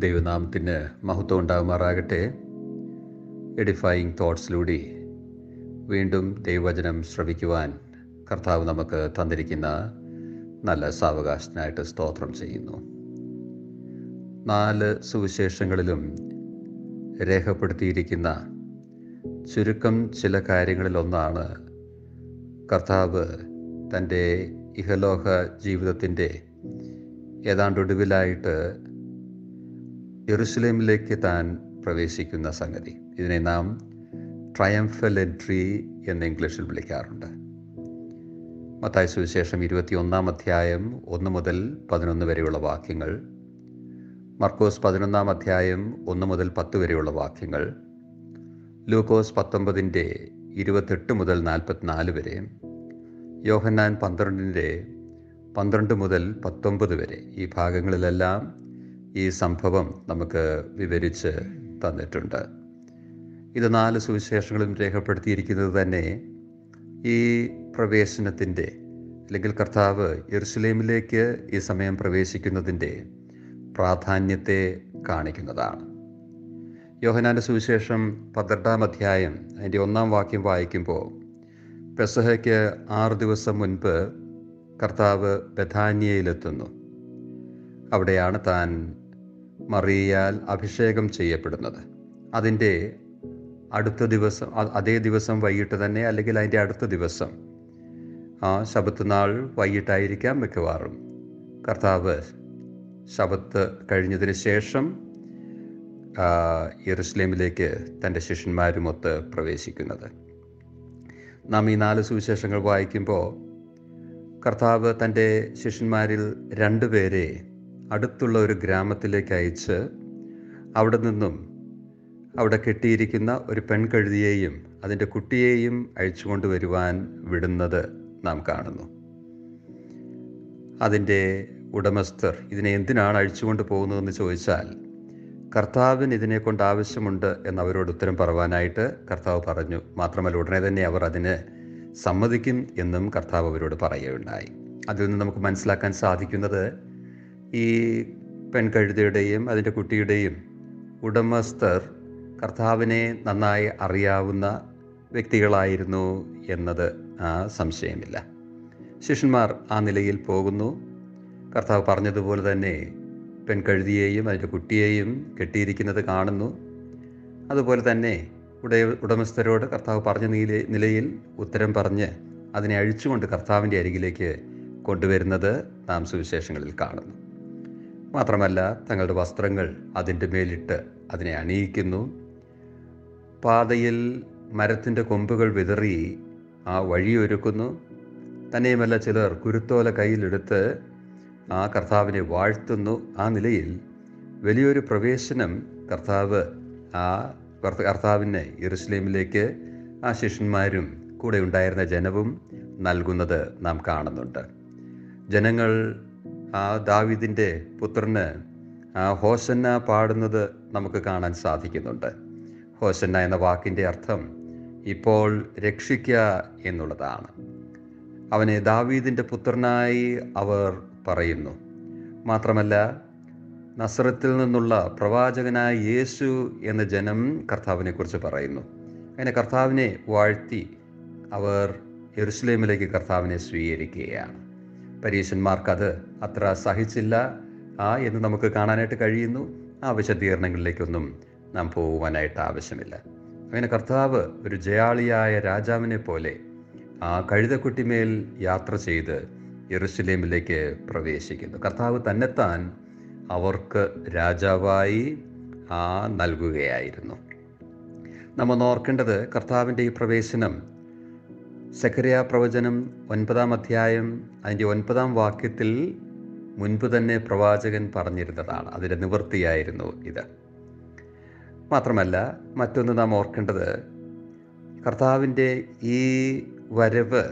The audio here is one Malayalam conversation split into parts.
ദൈവനാമത്തിന് മഹത്വം ഉണ്ടാകുമാറാകട്ടെ എഡിഫൈയിങ് തോട്ട്സിലൂടെ വീണ്ടും ദൈവവചനം ശ്രവിക്കുവാൻ കർത്താവ് നമുക്ക് തന്നിരിക്കുന്ന നല്ല സാവകാശത്തിനായിട്ട് സ്തോത്രം ചെയ്യുന്നു നാല് സുവിശേഷങ്ങളിലും രേഖപ്പെടുത്തിയിരിക്കുന്ന ചുരുക്കം ചില കാര്യങ്ങളിലൊന്നാണ് കർത്താവ് തൻ്റെ ഇഹലോക ജീവിതത്തിൻ്റെ ഏതാണ്ട് ഒടുവിലായിട്ട് യെറുസലേമിലേക്ക് താൻ പ്രവേശിക്കുന്ന സംഗതി ഇതിനെ നാം ട്രയംഫൽ എൻട്രി എന്ന് ഇംഗ്ലീഷിൽ വിളിക്കാറുണ്ട് മത്തായ സുവിശേഷം ഇരുപത്തിയൊന്നാം അധ്യായം ഒന്ന് മുതൽ പതിനൊന്ന് വരെയുള്ള വാക്യങ്ങൾ മർക്കോസ് പതിനൊന്നാം അധ്യായം ഒന്ന് മുതൽ പത്ത് വരെയുള്ള വാക്യങ്ങൾ ലൂക്കോസ് പത്തൊമ്പതിൻ്റെ ഇരുപത്തെട്ട് മുതൽ നാൽപ്പത്തിനാല് വരെ യോഹന്നാൻ പന്ത്രണ്ടിൻ്റെ പന്ത്രണ്ട് മുതൽ പത്തൊമ്പത് വരെ ഈ ഭാഗങ്ങളിലെല്ലാം ഈ സംഭവം നമുക്ക് വിവരിച്ച് തന്നിട്ടുണ്ട് ഇത് നാല് സുവിശേഷങ്ങളും രേഖപ്പെടുത്തിയിരിക്കുന്നത് തന്നെ ഈ പ്രവേശനത്തിൻ്റെ അല്ലെങ്കിൽ കർത്താവ് യെറുസലേമിലേക്ക് ഈ സമയം പ്രവേശിക്കുന്നതിൻ്റെ പ്രാധാന്യത്തെ കാണിക്കുന്നതാണ് യോഹനാൻ്റെ സുവിശേഷം പന്ത്രണ്ടാം അധ്യായം അതിൻ്റെ ഒന്നാം വാക്യം വായിക്കുമ്പോൾ പെസഹയ്ക്ക് ആറ് ദിവസം മുൻപ് കർത്താവ് ബഥാനിയയിലെത്തുന്നു അവിടെയാണ് താൻ മറിയാൽ അഭിഷേകം ചെയ്യപ്പെടുന്നത് അതിൻ്റെ അടുത്ത ദിവസം അതേ ദിവസം വൈകിട്ട് തന്നെ അല്ലെങ്കിൽ അതിൻ്റെ അടുത്ത ദിവസം ആ ശബത്ത് നാൾ വൈകിട്ടായിരിക്കാം മിക്കവാറും കർത്താവ് ശബത്ത് കഴിഞ്ഞതിന് ശേഷം യെറുസലേമിലേക്ക് തൻ്റെ ശിഷ്യന്മാരുമൊത്ത് പ്രവേശിക്കുന്നത് നാം ഈ നാല് സുവിശേഷങ്ങൾ വായിക്കുമ്പോൾ കർത്താവ് തൻ്റെ ശിഷ്യന്മാരിൽ രണ്ടുപേരെ അടുത്തുള്ള ഒരു ഗ്രാമത്തിലേക്ക് അയച്ച് അവിടെ നിന്നും അവിടെ കെട്ടിയിരിക്കുന്ന ഒരു പെൺകഴുതിയെയും അതിൻ്റെ കുട്ടിയെയും അഴിച്ചുകൊണ്ട് വരുവാൻ വിടുന്നത് നാം കാണുന്നു അതിൻ്റെ ഉടമസ്ഥർ ഇതിനെ എന്തിനാണ് അഴിച്ചുകൊണ്ട് പോകുന്നതെന്ന് ചോദിച്ചാൽ കർത്താവിന് ഇതിനെ കൊണ്ട് ആവശ്യമുണ്ട് എന്ന് അവരോട് ഉത്തരം പറവാനായിട്ട് കർത്താവ് പറഞ്ഞു മാത്രമല്ല ഉടനെ തന്നെ അവർ അതിന് സമ്മതിക്കും എന്നും കർത്താവ് അവരോട് പറയുകയുണ്ടായി അതിൽ നിന്ന് നമുക്ക് മനസ്സിലാക്കാൻ സാധിക്കുന്നത് ഈ പെൺകഴുതയുടെയും അതിൻ്റെ കുട്ടിയുടെയും ഉടമസ്ഥർ കർത്താവിനെ നന്നായി അറിയാവുന്ന വ്യക്തികളായിരുന്നു എന്നത് ആ സംശയമില്ല ശിഷ്യന്മാർ ആ നിലയിൽ പോകുന്നു കർത്താവ് പറഞ്ഞതുപോലെ തന്നെ പെൺകഴുതിയെയും അതിൻ്റെ കുട്ടിയെയും കെട്ടിയിരിക്കുന്നത് കാണുന്നു അതുപോലെ തന്നെ ഉടയ ഉടമസ്ഥരോട് കർത്താവ് പറഞ്ഞ നില നിലയിൽ ഉത്തരം പറഞ്ഞ് അതിനെ അഴിച്ചുകൊണ്ട് കർത്താവിൻ്റെ അരികിലേക്ക് കൊണ്ടുവരുന്നത് നാം സുവിശേഷങ്ങളിൽ കാണുന്നു മാത്രമല്ല തങ്ങളുടെ വസ്ത്രങ്ങൾ അതിൻ്റെ മേലിട്ട് അതിനെ അണിയിക്കുന്നു പാതയിൽ മരത്തിൻ്റെ കൊമ്പുകൾ വിതറി ആ വഴിയൊരുക്കുന്നു തന്നെയുമല്ല ചിലർ കുരുത്തോല കയ്യിലെടുത്ത് ആ കർത്താവിനെ വാഴ്ത്തുന്നു ആ നിലയിൽ വലിയൊരു പ്രവേശനം കർത്താവ് ആ കർത്താവിനെ യെറുസലേമിലേക്ക് ആ ശിഷ്യന്മാരും കൂടെ ഉണ്ടായിരുന്ന ജനവും നൽകുന്നത് നാം കാണുന്നുണ്ട് ജനങ്ങൾ ആ ദാവിദിൻ്റെ പുത്രന് ആ ഹോസന്ന പാടുന്നത് നമുക്ക് കാണാൻ സാധിക്കുന്നുണ്ട് ഹോസന്ന എന്ന വാക്കിൻ്റെ അർത്ഥം ഇപ്പോൾ രക്ഷിക്കുക എന്നുള്ളതാണ് അവനെ ദാവീദിൻ്റെ പുത്രനായി അവർ പറയുന്നു മാത്രമല്ല നസ്രത്തിൽ നിന്നുള്ള പ്രവാചകനായ യേശു എന്ന ജനം കർത്താവിനെക്കുറിച്ച് പറയുന്നു അങ്ങനെ കർത്താവിനെ വാഴ്ത്തി അവർ യെറുസലേമിലേക്ക് കർത്താവിനെ സ്വീകരിക്കുകയാണ് പരീശന്മാർക്കത് അത്ര സഹിച്ചില്ല ആ എന്ന് നമുക്ക് കാണാനായിട്ട് കഴിയുന്നു ആ വിശദീകരണങ്ങളിലേക്കൊന്നും നാം പോകുവാനായിട്ട് ആവശ്യമില്ല അങ്ങനെ കർത്താവ് ഒരു ജയാളിയായ രാജാവിനെ പോലെ ആ കഴുതക്കുട്ടിമേൽ യാത്ര ചെയ്ത് യെറുസലേമിലേക്ക് പ്രവേശിക്കുന്നു കർത്താവ് തന്നെത്താൻ അവർക്ക് രാജാവായി ആ നൽകുകയായിരുന്നു നമ്മൾ ഓർക്കേണ്ടത് കർത്താവിൻ്റെ ഈ പ്രവേശനം സെക്രിയ പ്രവചനം ഒൻപതാം അധ്യായം അതിൻ്റെ ഒൻപതാം വാക്യത്തിൽ മുൻപ് തന്നെ പ്രവാചകൻ പറഞ്ഞിരുന്നതാണ് അതിൻ്റെ നിവൃത്തിയായിരുന്നു ഇത് മാത്രമല്ല മറ്റൊന്ന് നാം ഓർക്കേണ്ടത് കർത്താവിൻ്റെ ഈ വരവ്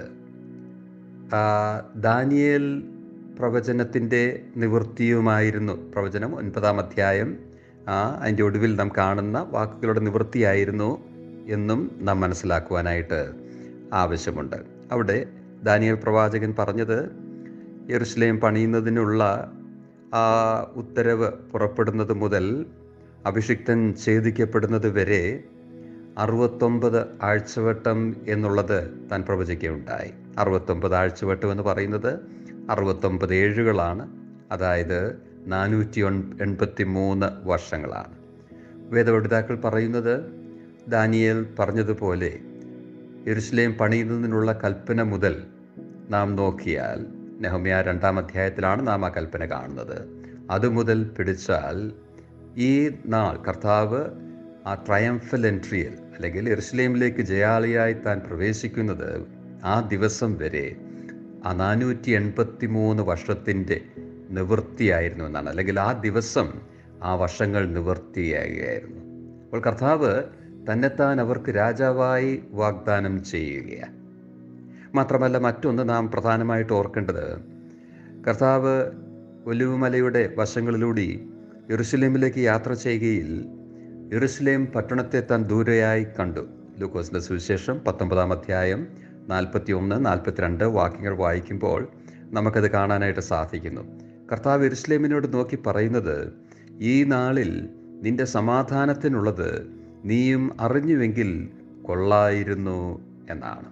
ദാനിയേൽ പ്രവചനത്തിൻ്റെ നിവൃത്തിയുമായിരുന്നു പ്രവചനം ഒൻപതാം അധ്യായം ആ അതിൻ്റെ ഒടുവിൽ നാം കാണുന്ന വാക്കുകളുടെ നിവൃത്തിയായിരുന്നു എന്നും നാം മനസ്സിലാക്കുവാനായിട്ട് ആവശ്യമുണ്ട് അവിടെ ദാനിയൽ പ്രവാചകൻ പറഞ്ഞത് യെറുസലേം പണിയുന്നതിനുള്ള ആ ഉത്തരവ് പുറപ്പെടുന്നത് മുതൽ അഭിഷിക്തൻ ഛേദിക്കപ്പെടുന്നത് വരെ അറുപത്തൊമ്പത് ആഴ്ചവട്ടം എന്നുള്ളത് താൻ പ്രവചിക്കുകയുണ്ടായി അറുപത്തൊമ്പത് ആഴ്ചവട്ടം എന്ന് പറയുന്നത് അറുപത്തൊമ്പത് ഏഴുകളാണ് അതായത് നാനൂറ്റി എൺപത്തി മൂന്ന് വർഷങ്ങളാണ് വേദപഠിതാക്കൾ പറയുന്നത് ദാനിയേൽ പറഞ്ഞതുപോലെ യെരുസലേം പണിയുന്നതിനുള്ള കൽപ്പന മുതൽ നാം നോക്കിയാൽ നെഹമ്യ രണ്ടാം അധ്യായത്തിലാണ് നാം ആ കൽപ്പന കാണുന്നത് അതുമുതൽ പിടിച്ചാൽ ഈ നാൾ കർത്താവ് ആ ട്രയംഫൽ എൻട്രിയിൽ അല്ലെങ്കിൽ എറുസലേമിലേക്ക് ജയാളിയായി താൻ പ്രവേശിക്കുന്നത് ആ ദിവസം വരെ ആ നാനൂറ്റി എൺപത്തി മൂന്ന് വർഷത്തിൻ്റെ നിവൃത്തിയായിരുന്നു എന്നാണ് അല്ലെങ്കിൽ ആ ദിവസം ആ വർഷങ്ങൾ നിവൃത്തിയാകുകയായിരുന്നു അപ്പോൾ കർത്താവ് തന്നെത്താൻ അവർക്ക് രാജാവായി വാഗ്ദാനം ചെയ്യുകയാണ് മാത്രമല്ല മറ്റൊന്ന് നാം പ്രധാനമായിട്ട് ഓർക്കേണ്ടത് കർത്താവ് ഒലിവുമലയുടെ വശങ്ങളിലൂടെ യെറുസലേമിലേക്ക് യാത്ര ചെയ്യുകയിൽ യെറുസലേം പട്ടണത്തെ താൻ ദൂരെയായി കണ്ടു ലൂക്കോസിൻ്റെ സുവിശേഷം പത്തൊമ്പതാം അധ്യായം നാൽപ്പത്തി ഒന്ന് നാൽപ്പത്തിരണ്ട് വാക്യങ്ങൾ വായിക്കുമ്പോൾ നമുക്കത് കാണാനായിട്ട് സാധിക്കുന്നു കർത്താവ് യെറുസലേമിനോട് നോക്കി പറയുന്നത് ഈ നാളിൽ നിന്റെ സമാധാനത്തിനുള്ളത് നീയും അറിഞ്ഞുവെങ്കിൽ കൊള്ളായിരുന്നു എന്നാണ്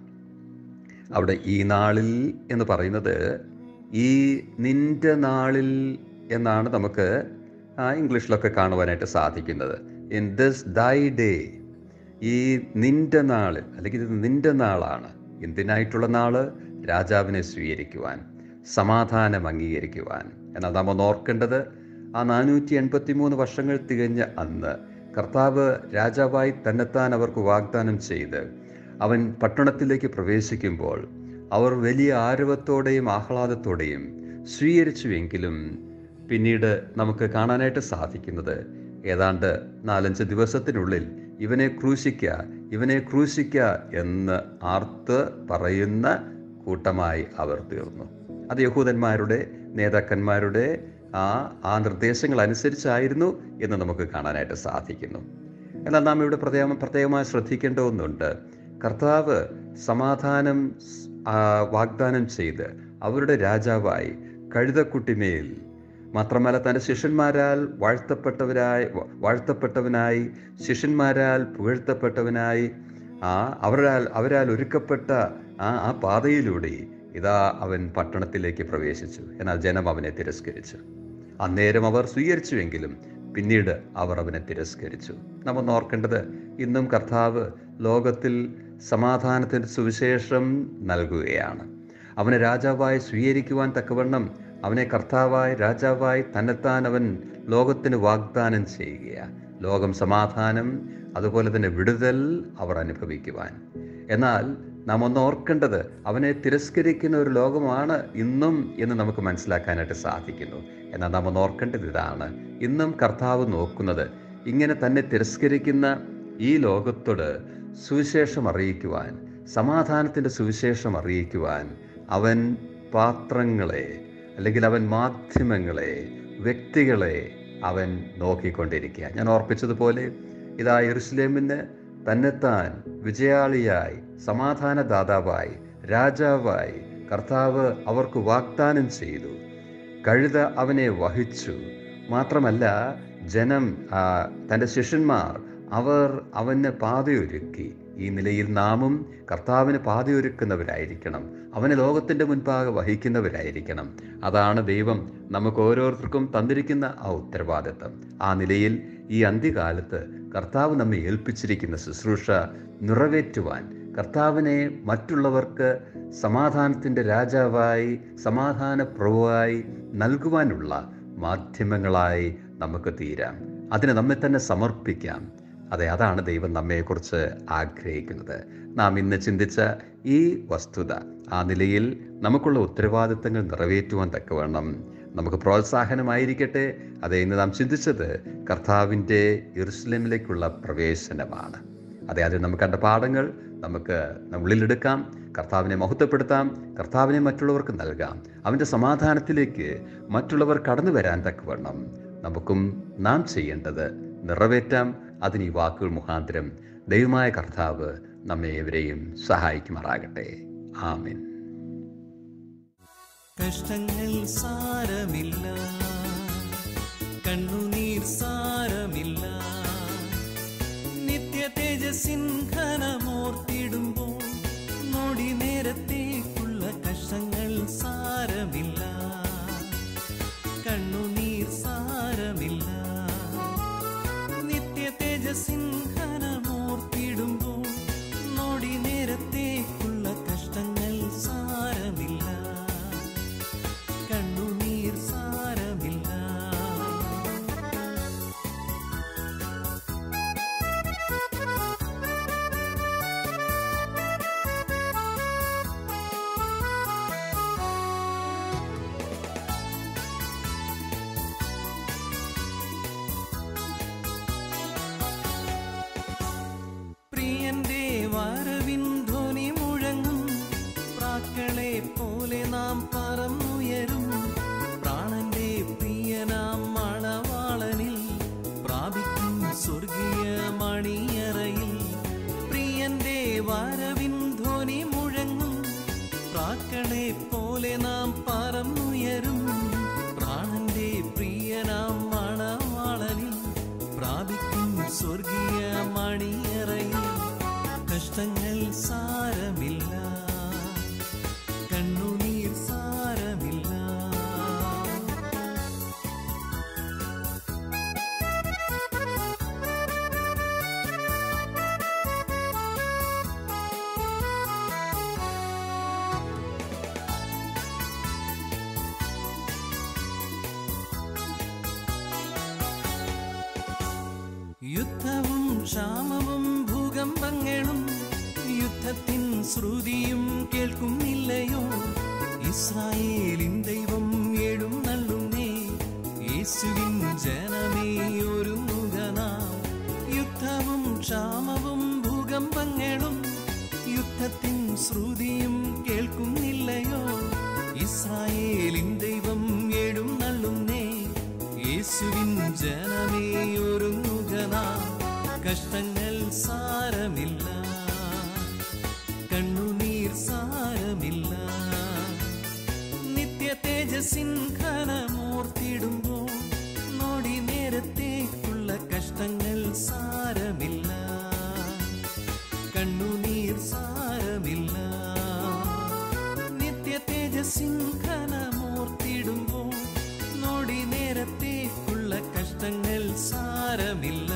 അവിടെ ഈ നാളിൽ എന്ന് പറയുന്നത് ഈ നിന്റെ നാളിൽ എന്നാണ് നമുക്ക് ആ ഇംഗ്ലീഷിലൊക്കെ കാണുവാനായിട്ട് സാധിക്കുന്നത് ഇൻ ദിസ് ദൈ ഡേ ഈ നിന്റെ നാളിൽ അല്ലെങ്കിൽ ഇത് നിന്റെ നാളാണ് എന്തിനായിട്ടുള്ള നാള് രാജാവിനെ സ്വീകരിക്കുവാൻ സമാധാനം അംഗീകരിക്കുവാൻ എന്നാൽ നാം ഒന്ന് ഓർക്കേണ്ടത് ആ നാനൂറ്റി എൺപത്തി മൂന്ന് വർഷങ്ങൾ തികഞ്ഞ അന്ന് കർത്താവ് രാജാവായി തന്നെത്താൻ അവർക്ക് വാഗ്ദാനം ചെയ്ത് അവൻ പട്ടണത്തിലേക്ക് പ്രവേശിക്കുമ്പോൾ അവർ വലിയ ആരവത്തോടെയും ആഹ്ലാദത്തോടെയും സ്വീകരിച്ചുവെങ്കിലും പിന്നീട് നമുക്ക് കാണാനായിട്ട് സാധിക്കുന്നത് ഏതാണ്ട് നാലഞ്ച് ദിവസത്തിനുള്ളിൽ ഇവനെ ക്രൂശിക്ക ഇവനെ ക്രൂശിക്ക എന്ന് ആർത്ത് പറയുന്ന കൂട്ടമായി അവർ തീർന്നു അത് യഹൂദന്മാരുടെ നേതാക്കന്മാരുടെ ആ ആ നിർദ്ദേശങ്ങൾ അനുസരിച്ചായിരുന്നു എന്ന് നമുക്ക് കാണാനായിട്ട് സാധിക്കുന്നു എന്നാൽ നാം ഇവിടെ പ്രത്യേകം പ്രത്യേകമായി ശ്രദ്ധിക്കേണ്ട ഒന്നുണ്ട് കർത്താവ് സമാധാനം വാഗ്ദാനം ചെയ്ത് അവരുടെ രാജാവായി കഴുതക്കുട്ടിമേൽ മാത്രമല്ല തൻ്റെ ശിഷ്യന്മാരാൽ വാഴ്ത്തപ്പെട്ടവരായി വാഴ്ത്തപ്പെട്ടവനായി ശിഷ്യന്മാരാൽ പുകഴ്ത്തപ്പെട്ടവനായി ആ അവരാൽ അവരാൽ ഒരുക്കപ്പെട്ട ആ ആ പാതയിലൂടെ ഇതാ അവൻ പട്ടണത്തിലേക്ക് പ്രവേശിച്ചു എന്നാൽ ജനം അവനെ തിരസ്കരിച്ചു അന്നേരം അവർ സ്വീകരിച്ചുവെങ്കിലും പിന്നീട് അവർ അവനെ തിരസ്കരിച്ചു നമ്മൊന്ന് ഓർക്കേണ്ടത് ഇന്നും കർത്താവ് ലോകത്തിൽ സമാധാനത്തിൻ്റെ സുവിശേഷം നൽകുകയാണ് അവനെ രാജാവായി സ്വീകരിക്കുവാൻ തക്കവണ്ണം അവനെ കർത്താവായി രാജാവായി തന്നെത്താൻ അവൻ ലോകത്തിന് വാഗ്ദാനം ചെയ്യുകയാണ് ലോകം സമാധാനം അതുപോലെ തന്നെ വിടുതൽ അവർ അനുഭവിക്കുവാൻ എന്നാൽ നാം ഒന്ന് ഓർക്കേണ്ടത് അവനെ തിരസ്കരിക്കുന്ന ഒരു ലോകമാണ് ഇന്നും എന്ന് നമുക്ക് മനസ്സിലാക്കാനായിട്ട് സാധിക്കുന്നു എന്നാൽ നാം ഒന്ന് ഓർക്കേണ്ടത് ഇതാണ് ഇന്നും കർത്താവ് നോക്കുന്നത് ഇങ്ങനെ തന്നെ തിരസ്കരിക്കുന്ന ഈ ലോകത്തോട് സുവിശേഷം അറിയിക്കുവാൻ സമാധാനത്തിൻ്റെ സുവിശേഷം അറിയിക്കുവാൻ അവൻ പാത്രങ്ങളെ അല്ലെങ്കിൽ അവൻ മാധ്യമങ്ങളെ വ്യക്തികളെ അവൻ നോക്കിക്കൊണ്ടിരിക്കുക ഞാൻ ഓർപ്പിച്ചതുപോലെ ഇതാ യെറുസലേമിന് തന്നെത്താൻ വിജയാളിയായി സമാധാനദാതാവായി രാജാവായി കർത്താവ് അവർക്ക് വാഗ്ദാനം ചെയ്തു കഴുത അവനെ വഹിച്ചു മാത്രമല്ല ജനം തൻ്റെ ശിഷ്യന്മാർ അവർ അവന് പാതയൊരുക്കി ഈ നിലയിൽ നാമും കർത്താവിന് പാതയൊരുക്കുന്നവരായിരിക്കണം അവനെ ലോകത്തിൻ്റെ മുൻപാകെ വഹിക്കുന്നവരായിരിക്കണം അതാണ് ദൈവം നമുക്ക് ഓരോരുത്തർക്കും തന്നിരിക്കുന്ന ആ ഉത്തരവാദിത്തം ആ നിലയിൽ ഈ അന്ത്യകാലത്ത് കർത്താവ് നമ്മെ ഏൽപ്പിച്ചിരിക്കുന്ന ശുശ്രൂഷ നിറവേറ്റുവാൻ കർത്താവിനെ മറ്റുള്ളവർക്ക് സമാധാനത്തിൻ്റെ രാജാവായി സമാധാന പ്രഭുവായി നൽകുവാനുള്ള മാധ്യമങ്ങളായി നമുക്ക് തീരാം അതിന് നമ്മെ തന്നെ സമർപ്പിക്കാം അതെ അതാണ് ദൈവം നമ്മെക്കുറിച്ച് ആഗ്രഹിക്കുന്നത് നാം ഇന്ന് ചിന്തിച്ച ഈ വസ്തുത ആ നിലയിൽ നമുക്കുള്ള ഉത്തരവാദിത്തങ്ങൾ നിറവേറ്റുവാൻ തക്കവണ്ണം നമുക്ക് പ്രോത്സാഹനമായിരിക്കട്ടെ അതെ ഇന്ന് നാം ചിന്തിച്ചത് കർത്താവിൻ്റെ ഇറുസ്ലേമിലേക്കുള്ള പ്രവേശനമാണ് അതെ അതിൽ നമുക്ക് കണ്ട പാഠങ്ങൾ നമുക്ക് ഉള്ളിലെടുക്കാം കർത്താവിനെ മഹത്വപ്പെടുത്താം കർത്താവിനെ മറ്റുള്ളവർക്ക് നൽകാം അവൻ്റെ സമാധാനത്തിലേക്ക് മറ്റുള്ളവർ കടന്നു വരാൻ തക്കവണ്ണം നമുക്കും നാം ചെയ്യേണ്ടത് നിറവേറ്റാം അതിന് ഈ വാക്കുകൾ മുഖാന്തരം ദൈവമായ കർത്താവ് നമ്മെ ഏവരെയും സഹായിക്കുമാറാകട്ടെ ആമിൻ കഷ്ടങ്ങൾ സാരമില്ല കഷ്ടങ്ങൾ സാരമില്ല കണ്ണുനീർ സാരമില്ല യുദ്ധവും ക്ഷാമവും ഭൂകമ്പങ്ങളും യുദ്ധത്തിൻ ശ്രുതിയും കേൾക്കുന്നില്ലയോ ഇസ്രായേലിൻ ദൈവം ഏഴും നള്ളുന്നേ യേശുവിൻ ജനമേ ഒരുങ്ങുക നാം യുദ്ധവും ക്ഷാമവും ഭൂകമ്പങ്ങളും യുദ്ധത്തിൻ ശ്രുതിയും കേൾക്കുന്നില്ലയോ ഇസ്രായേലിൻ ദൈവം ഏഴും നള്ളുന്നേ യേശുവിൻ ജനമേ ഒരുങ്ങുക നാം കഷ്ടങ്ങൾ സാരമില്ല കണ്ണുനീർ സാരമില്ല നിത്യ തേജസ്സിൻ ഘനമോർത്തിടുമ്പോൾ നോടി നേരത്തേക്കുള്ള കഷ്ടങ്ങൾ സാരമില്ല കണ്ണുനീർ സാരമില്ല നിത്യ തേജസ്സിൻ ഘനമോർത്തിടുമ്പോൾ നോടി നേരത്തേക്കുള്ള കഷ്ടങ്ങൾ സാരമില്ല